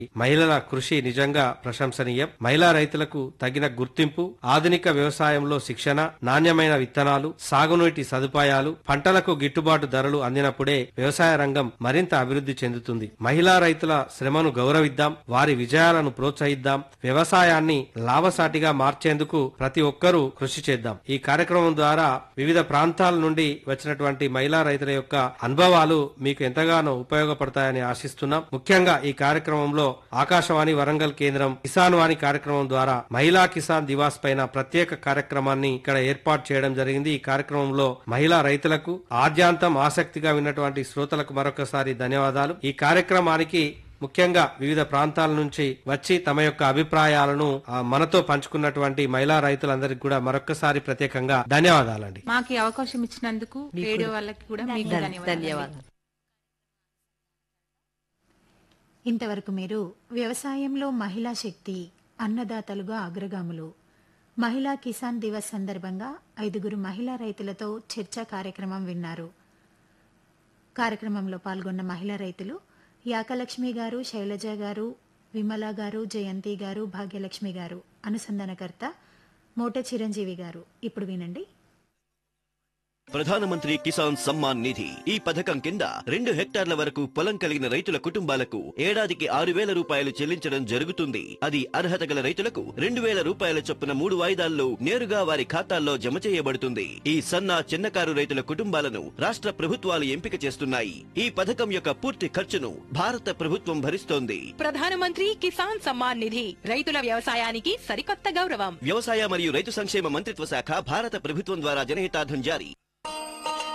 మహిళల కృషి నిజంగా ప్రశంసనీయం మహిళా రైతులకు తగిన గుర్తింపు ఆధునిక వ్యవసాయంలో శిక్షణ నాణ్యమైన విత్తనాలు సాగునీటి సదుపాయాలు పంటలకు గిట్టుబాటు ధరలు అందినప్పుడే వ్యవసాయ రంగం మరింత అభివృద్ధి చెందుతుంది మహిళా రైతుల శ్రమను గౌరవిద్దాం వారి విజయాలను ప్రోత్సహిద్దాం వ్యవసాయాన్ని లాభసాటిగా మార్చేందుకు ప్రతి ఒక్కరూ కృషి చేద్దాం ఈ కార్యక్రమం ద్వారా వివిధ ప్రాంతాల నుండి వచ్చినటువంటి మహిళా రైతుల యొక్క అనుభవాలు మీకు ఎంతగానో ఉపయోగపడతాయని ఆశిస్తున్నాం ముఖ్యంగా ఈ కార్యక్రమంలో ఆకాశవాణి వరంగల్ కేంద్రం కిసాన్ వాణి కార్యక్రమం ద్వారా మహిళా కిసాన్ దివాస్ పైన ప్రత్యేక కార్యక్రమాన్ని ఇక్కడ ఏర్పాటు చేయడం జరిగింది ఈ కార్యక్రమంలో మహిళా రైతులకు ఆద్యాంతం ఆసక్తిగా విన్నటువంటి శ్రోతలకు మరొకసారి ధన్యవాదాలు ఈ కార్యక్రమానికి ముఖ్యంగా వివిధ ప్రాంతాల నుంచి వచ్చి తమ యొక్క అభిప్రాయాలను ఆ, మనతో పంచుకున్నటువంటి మహిళా రైతులందరికీ కూడా మరొకసారి ప్రత్యేకంగా ధన్యవాదాలండి మాకు ఈ అవకాశం ఇచ్చినందుకు రేడియో వాళ్ళకి కూడా మీకు ధన్యవాదాలు ధన్యవాదాలు ఇంతవరకు మీరు వ్యవసాయంలో మహిళా శక్తి అన్నదాతలుగా అగ్రగాములు మహిళా కిసాన్ దివస్ సందర్భంగా ఐదుగురు మహిళా రైతులతో చర్చా కార్యక్రమం విన్నారు కార్యక్రమంలో పాల్గొన్న మహిళా రైతులు యాకలక్ష్మి గారు శైలజ గారు విమల గారు జయంతి గారు భాగ్యలక్ష్మి గారు అనుసంధానకర్త మోట చిరంజీవి గారు ఇప్పుడు వినండి ప్రధానమంత్రి కిసాన్ సమ్మాన్ నిధి ఈ పథకం కింద రెండు హెక్టార్ల వరకు పొలం కలిగిన రైతుల కుటుంబాలకు ఏడాదికి ఆరు వేల రూపాయలు చెల్లించడం జరుగుతుంది అది అర్హత గల రైతులకు రెండు వేల రూపాయల చొప్పున మూడు వాయిదాల్లో నేరుగా వారి ఖాతాల్లో జమ చేయబడుతుంది ఈ సన్న చిన్నకారు రైతుల కుటుంబాలను రాష్ట్ర ప్రభుత్వాలు ఎంపిక చేస్తున్నాయి ఈ పథకం యొక్క పూర్తి ఖర్చును భారత ప్రభుత్వం భరిస్తోంది ప్రధానమంత్రి కిసాన్ సమ్మాన్ నిధి రైతుల వ్యవసాయానికి సరికొత్త గౌరవం వ్యవసాయ మరియు రైతు సంక్షేమ మంత్రిత్వ శాఖ భారత ప్రభుత్వం ద్వారా జనహితార్థం జారీ